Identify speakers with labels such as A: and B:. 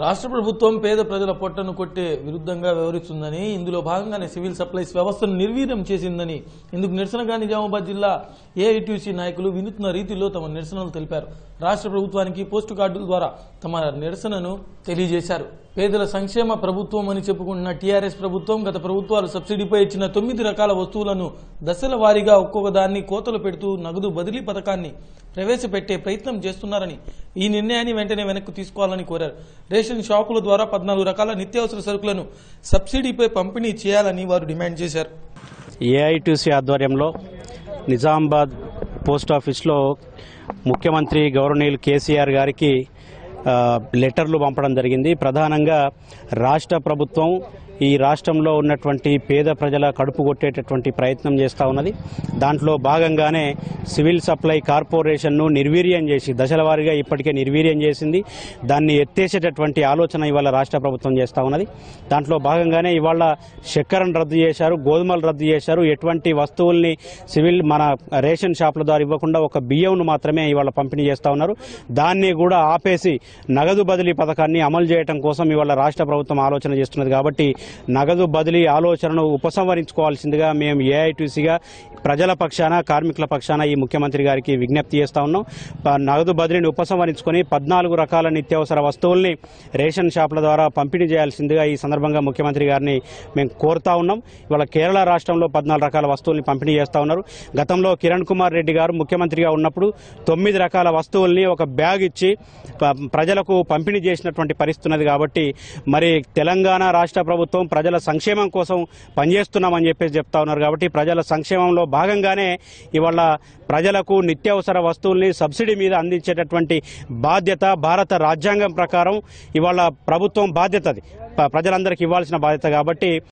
A: రాష్ట్ర ప్రభుత్వం పేద ప్రజల పొట్టను కొట్టే విరుద్ధంగా వ్యవహరిస్తుందని ఇందులో భాగంగానే సివిల్ సప్లైస్ వ్యవస్థను నిర్వీర్యం చేసిందని ఇందుకు నిరసనగా నిజామాబాద్ జిల్లా ఏఐటీసీ నాయకులు వినూత్న రీతిలో తమ నిరసనలు తెలిపారు రాష్ట్ర ప్రభుత్వానికి పోస్టు కార్డుల ద్వారా తమ నిరసనను తెలియజేశారు పేదల సంక్షేమ ప్రభుత్వం అని చెప్పుకుంటున్న టీఆర్ఎస్ ప్రభుత్వం గత ప్రభుత్వాలు సబ్సిడీపై ఇచ్చిన తొమ్మిది రకాల వస్తువులను దశల వారీగా ఒక్కొక్క దాన్ని కోతలు పెడుతూ నగదు బదిలీ పథకాన్ని ప్రవేశపెట్టే ప్రయత్నం చేస్తున్నారని ఈ నిర్ణయాన్ని వెంటనే వెనక్కి తీసుకోవాలని కోరారు రేషన్ షాపుల ద్వారా పద్నాలుగు రకాల నిత్యావసర సరుకులను సబ్సిడీపై పంపిణీ చేయాలని వారు డిమాండ్ చేశారు
B: ఏఐటీసీ ఆధ్వర్యంలో నిజామాబాద్ పోస్ట్ ఆఫీస్లో ముఖ్యమంత్రి గౌరవనీయులు కేసీఆర్ గారికి ఆ, లెటర్లు పంపడం జరిగింది ప్రధానంగా రాష్ట్ర ప్రభుత్వం ఈ రాష్ట్రంలో ఉన్నటువంటి పేద ప్రజల కడుపు కొట్టేటటువంటి ప్రయత్నం చేస్తూ ఉన్నది దాంట్లో భాగంగానే సివిల్ సప్లై కార్పొరేషన్ను నిర్వీర్యం చేసి దశల వారీగా ఇప్పటికే నిర్వీర్యం చేసింది దాన్ని ఎత్తేసేటటువంటి ఆలోచన ఇవాళ రాష్ట్ర ప్రభుత్వం చేస్తూ ఉన్నది దాంట్లో భాగంగానే ఇవాళ చక్కెరను రద్దు చేశారు గోధుమలు రద్దు చేశారు ఎటువంటి వస్తువుల్ని సివిల్ మన రేషన్ షాపుల ద్వారా ఇవ్వకుండా ఒక బియ్యంను మాత్రమే ఇవాళ పంపిణీ చేస్తూ ఉన్నారు దాన్ని కూడా ఆపేసి నగదు బదిలీ పథకాన్ని అమలు చేయడం కోసం ఇవాళ రాష్ట్ర ప్రభుత్వం ఆలోచన చేస్తున్నది కాబట్టి నగదు బదిలీ ఆలోచనను ఉపసంహరించుకోవాల్సిందిగా మేము ఏఐటీసీగా ప్రజల పక్షాన కార్మికుల పక్షాన ఈ ముఖ్యమంత్రి గారికి విజ్ఞప్తి చేస్తా ఉన్నాం ప- నగదు బదిలీని ఉపసంహరించుకొని పద్నాలుగు రకాల నిత్యావసర వస్తువుల్ని రేషన్ షాపుల ద్వారా పంపిణీ చేయాల్సిందిగా ఈ సందర్భంగా ముఖ్యమంత్రి గారిని మేము కోరుతా ఉన్నాం ఇవాళ కేరళ రాష్ట్రంలో పద్నాలుగు రకాల వస్తువుల్ని పంపిణీ చేస్తా ఉన్నారు గతంలో కిరణ్ కుమార్ రెడ్డి గారు ముఖ్యమంత్రిగా ఉన్నప్పుడు తొమ్మిది రకాల వస్తువుల్ని ఒక బ్యాగ్ ఇచ్చి ప- ప్రజలకు పంపిణీ చేసినటువంటి పరిస్థితి ఉన్నది కాబట్టి మరి తెలంగాణ రాష్ట్ర ప్రభుత్వం ప్రజల సంక్షేమం కోసం పనిచేస్తున్నామని చెప్పేసి చెప్తా ఉన్నారు కాబట్టి ప్రజల సంక్షేమంలో భాగంగానే ఇవాళ ప్రజలకు నిత్యావసర వస్తువుల్ని సబ్సిడీ మీద అందించేటటువంటి బాధ్యత భారత రాజ్యాంగం ప్రకారం ఇవాళ ప్రభుత్వం బాధ్యత అది ప- ప్రజలందరికీ ఇవ్వాల్సిన బాధ్యత కాబట్టి